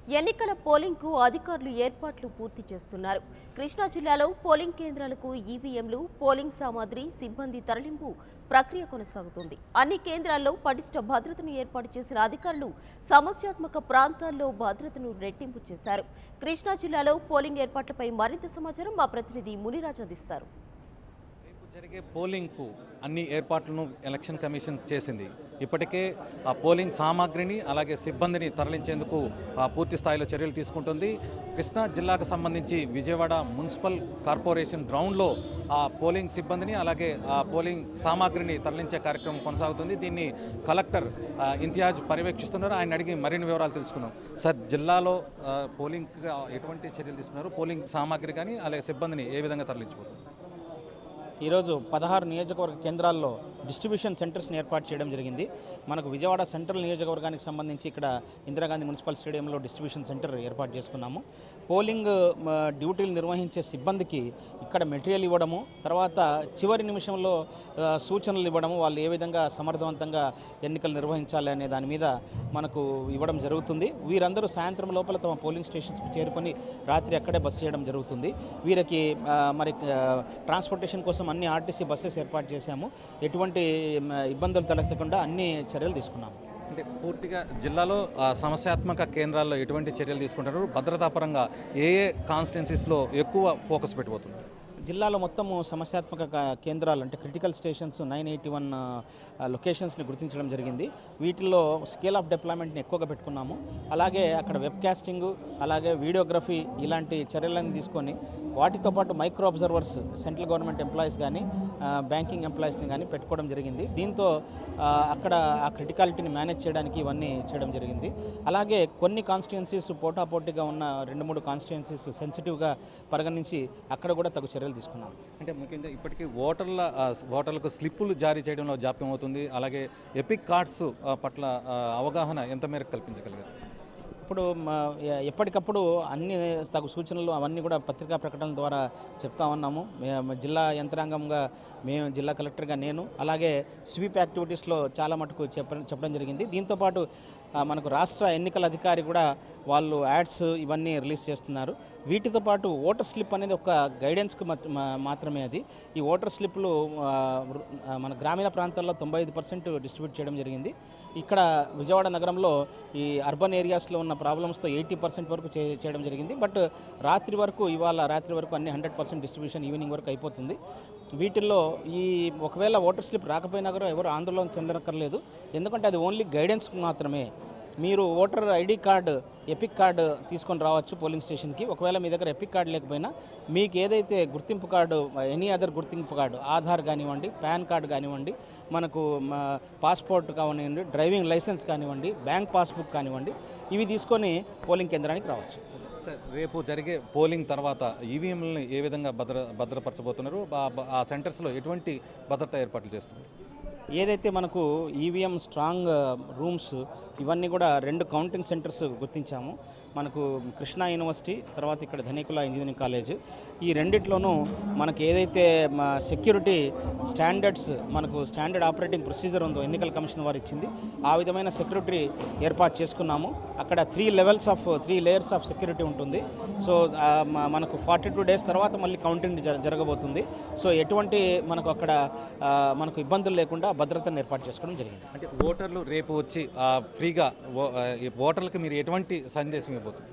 ఎన్నికల పోలింగ్ కు అధికారులు ఏర్పాట్లు పూర్తి చేస్తున్నారు కృష్ణా జిల్లాలో పోలింగ్ కేంద్రాలకు ఈవీఎంలు పోలింగ్ సామాగ్రి సిబ్బంది తరలింపు ప్రక్రియ కొనసాగుతుంది అన్ని కేంద్రాల్లో పటిష్ట భద్రతను ఏర్పాటు చేసిన అధికారులు సమస్యాత్మక ప్రాంతాల్లో భద్రతను రెట్టింపు చేశారు కృష్ణా జిల్లాలో పోలింగ్ ఏర్పాట్లపై మరింత సమాచారం మా ప్రతినిధి మునిరాజ్ అందిస్తారు రేపు జరిగే పోలింగ్కు అన్ని ఏర్పాట్లను ఎలక్షన్ కమిషన్ చేసింది ఇప్పటికే ఆ పోలింగ్ సామాగ్రిని అలాగే సిబ్బందిని తరలించేందుకు ఆ పూర్తి స్థాయిలో చర్యలు తీసుకుంటుంది కృష్ణా జిల్లాకు సంబంధించి విజయవాడ మున్సిపల్ కార్పొరేషన్ గ్రౌండ్లో ఆ పోలింగ్ సిబ్బందిని అలాగే ఆ పోలింగ్ సామాగ్రిని తరలించే కార్యక్రమం కొనసాగుతుంది దీన్ని కలెక్టర్ ఆ, ఇంతియాజ్ పర్యవేక్షిస్తున్నారు ఆయన అడిగి మరిన్ని వివరాలు తెలుసుకున్నాం సార్ జిల్లాలో ఆ, పోలింగ్ ఎటువంటి చర్యలు తీసుకున్నారు పోలింగ్ సామాగ్రి కానీ అలాగే సిబ్బందిని ఏ విధంగా తరలించబోతున్నారు ఈరోజు పదహారు నియోజకవర్గ కేంద్రాల్లో డిస్ట్రిబ్యూషన్ సెంటర్స్ని ఏర్పాటు చేయడం జరిగింది మనకు విజయవాడ సెంట్రల్ నియోజకవర్గానికి సంబంధించి ఇక్కడ ఇందిరాగాంధీ మున్సిపల్ స్టేడియంలో డిస్ట్రిబ్యూషన్ సెంటర్ ఏర్పాటు చేసుకున్నాము పోలింగ్ మ, డ్యూటీలు నిర్వహించే సిబ్బందికి ఇక్కడ మెటీరియల్ ఇవ్వడము తర్వాత చివరి నిమిషంలో ఆ, సూచనలు ఇవ్వడము వాళ్ళు ఏ విధంగా సమర్థవంతంగా ఎన్నికలు నిర్వహించాలి అనే దాని మీద మనకు ఇవ్వడం జరుగుతుంది వీరందరూ సాయంత్రం లోపల తమ పోలింగ్ స్టేషన్స్కి చేరుకొని రాత్రి అక్కడే బస్సు చేయడం జరుగుతుంది వీరికి ఆ, మరి ఆ, ట్రాన్స్పోర్టేషన్ కోసం అన్ని ఆర్టీసీ బస్సెస్ ఏర్పాటు చేశాము ఎటువంటి మ, ఇబ్బందులు తలెత్తకుండా అన్ని చర్యలు తీసుకున్నాము అంటే పూర్తిగా జిల్లాలో ఆ, సమస్యాత్మక కేంద్రాల్లో ఎటువంటి చర్యలు తీసుకుంటారు భద్రతా పరంగా ఏ ఏ కాన్స్టిట్యున్సీస్లో ఎక్కువ ఫోకస్ పెట్టబోతుంది జిల్లాలో మొత్తము సమస్యాత్మక క- కేంద్రాలు అంటే critical stations nine eighty one లొకేషన్స్ని గుర్తించడం జరిగింది వీటిల్లో స్కేల్ ఆఫ్ డిప్లాయ్మెంట్ని ఎక్కువగా పెట్టుకున్నాము అలాగే అక్కడ వెబ్ కాస్టింగ్ అలాగే వీడియోగ్రఫీ ఇలాంటి చర్యలను తీసుకొని వాటితో పాటు micro observers central government employees కానీ బ్యాంకింగ్ ఎంప్లాయీస్ని కానీ పెట్టుకోవడం జరిగింది దీంతో ఆ, అక్కడ ఆ క్రిటికాలిటీని మేనేజ్ చేయడానికి ఇవన్నీ చేయడం జరిగింది అలాగే కొన్ని కాన్స్టిట్యున్సీస్ పోటాపోటీగా ఉన్న రెండు మూడు కాన్స్టిట్యున్సీస్ సెన్సిటివ్గా పరిగణించి అక్కడ కూడా తగు చర్యలు తీసుకున్నాం అంటే ముఖ్యంగా ఇప్పటికీ ఓటర్ల ఆ, ఓటర్లకు స్లిప్పులు జారీ చేయడంలో జాప్యం అవుతుంది అలాగే ఎపిక్ కార్డ్స్ ఆ, పట్ల ఆ, అవగాహన ఎంత మేరకు కల్పించగలిగారు ఇప్పుడు మ- ఎ- ఎప్పటికప్పుడు అన్ని తగు సూచనలు అవన్నీ కూడా పత్రికా ప్రకటనల ద్వారా చెప్తా ఉన్నాము మే- జిల్లా యంత్రాంగంగా మేము జిల్లా కలెక్టర్గా నేను అలాగే స్వీప్ యాక్టివిటీస్లో చాలా మటుకు చెప్ప చెప్పడం జరిగింది దీంతోపాటు ఆ, మనకు రాష్ట్ర ఎన్నికల అధికారి కూడా వాళ్ళు యాడ్స్ ఇవన్నీ రిలీజ్ చేస్తున్నారు వీటితో పాటు ఓటర్ స్లిప్ అనేది ఒక గైడెన్స్కి మత్- మా- మాత్రమే అది ఈ ఓటర్ స్లిప్లు ఆ, రు- ఆ, మన గ్రామీణ ప్రాంతాల్లో తొంభై ఐదు పర్సెంట్ డిస్ట్రిబ్యూట్ చేయడం జరిగింది ఇక్కడ విజయవాడ నగరంలో ఈ అర్బన్ ఏరియాస్లో ఉన్న ప్రాబ్లమ్స్తో ఎయిటీ పర్సెంట్ వరకు చే చేయడం జరిగింది బట్ రాత్రి వరకు ఇవాళ రాత్రి వరకు అన్ని హండ్రెడ్ పర్సెంట్ డిస్ట్రిబ్యూషన్ ఈవినింగ్ వరకు అయిపోతుంది వీటిల్లో ఈ ఒకవేళ ఓటర్ స్లిప్ రాకపోయినా కూడా ఎవరు ఆందోళన చెందనక్కర్లేదు ఎందుకంటే అది ఓన్లీ గైడెన్స్ మాత్రమే మీరు voter ID card EPIC card తీసుకొని రావచ్చు పోలింగ్ స్టేషన్కి ఒకవేళ మీ దగ్గర ఎపిక్ కార్డు లేకపోయినా మీకు ఏదైతే గుర్తింపు కార్డు ఎనీ అదర్ గుర్తింపు కార్డు ఆధార్ కానివ్వండి పాన్ కార్డు కానివ్వండి మనకు మ, పాస్పోర్ట్ కానివ్వండి డ్రైవింగ్ లైసెన్స్ కానివ్వండి బ్యాంక్ పాస్బుక్ కానివ్వండి ఇవి తీసుకొని పోలింగ్ కేంద్రానికి రావచ్చు సార్ రేపు జరిగే పోలింగ్ తర్వాత ఈవీఎంలను ఏ విధంగా భద్ర భద్రపరచబోతున్నారు ఆ- ఆ సెంటర్స్లో ఎటువంటి భద్రతా ఏర్పాట్లు చేస్తున్నారు ఏదైతే మనకు ఈవీఎం స్ట్రాంగ్ రూమ్స్ ఇవన్నీ కూడా రెండు కౌంటింగ్ సెంటర్స్ గుర్తించాము మనకు కృష్ణా యూనివర్సిటీ తర్వాత ఇక్కడ ధనికుల ఇంజనీరింగ్ కాలేజ్ ఈ రెండిట్లోనూ మనకు ఏదైతే సెక్యూరిటీ స్టాండర్డ్స్ మనకు స్టాండర్డ్ ఆపరేటింగ్ ప్రొసీజర్ ఉందో ఎన్నికల కమిషన్ వారు ఇచ్చింది ఆ విధమైన సెక్యూరిటీ ఏర్పాటు చేసుకున్నాము అక్కడ three levels of three layers of security ఉంటుంది సో ఆ, మ- మనకు ఫార్టీ టూ డేస్ తర్వాత మళ్ళీ కౌంటింగ్ జర- జరగబోతుంది సో ఎటువంటి మనకు అక్కడ ఆ, మనకు ఇబ్బందులు లేకుండా భద్రతను ఏర్పాటు చేసుకోవడం జరిగింది అంటే ఓటర్లు రేపు వచ్చి ఆ, ఫ్రీగా ఓ- ఆ, ఈ ఓటర్లకు మీరు ఎటువంటి సందేశం ఇవ్వబోతున్నారు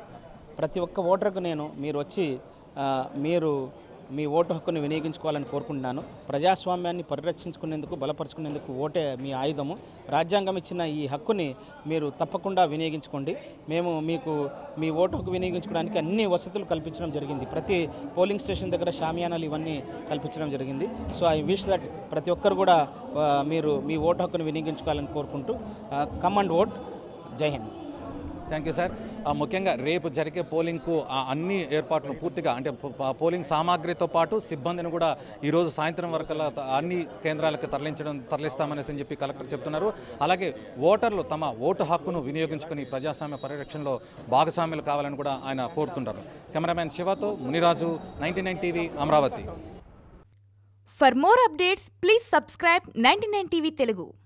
ప్రతి ఒక్క ఓటర్కు నేను మీరు వచ్చి ఆ, మీరు మీ ఓటు హక్కును వినియోగించుకోవాలని కోరుకుంటున్నాను ప్రజాస్వామ్యాన్ని పరిరక్షించుకునేందుకు బలపరుచుకునేందుకు ఓటే మీ ఆయుధము రాజ్యాంగం ఇచ్చిన ఈ హక్కుని మీరు తప్పకుండా వినియోగించుకోండి మేము మీకు మీ ఓటు హక్కు వినియోగించుకోవడానికి అన్ని వసతులు కల్పించడం జరిగింది ప్రతి పోలింగ్ స్టేషన్ దగ్గర షామియానాలు ఇవన్నీ కల్పించడం జరిగింది సో ఐ విష్ దట్ ప్రతి ఒక్కరు కూడా ఆ, మీరు మీ ఓటు హక్కును వినియోగించుకోవాలని కోరుకుంటూ కమ్ అండ్ ఓట్ జై హింద్ థ్యాంక్ యూ సార్ ఆ, ముఖ్యంగా రేపు జరిగే పోలింగ్కు ఆ అన్ని ఏర్పాట్లు పూర్తిగా అంటే పో- ప- పోలింగ్ సామాగ్రితో పాటు సిబ్బందిని కూడా ఈరోజు సాయంత్రం వరకల్లా త- అన్ని కేంద్రాలకు తరలించడం తరలిస్తామనేసి అని చెప్పి కలెక్టర్ చెప్తున్నారు అలాగే ఓటర్లు తమ ఓటు హక్కును వినియోగించుకుని ప్రజాస్వామ్య పరిరక్షణలో భాగస్వామ్యులు కావాలని కూడా ఆయన కోరుతుంటారు కెమెరామ్యాన్ శివతో Muniraju ninety nine TV Amaravati For more updates, please subscribe 99 TV Telugu.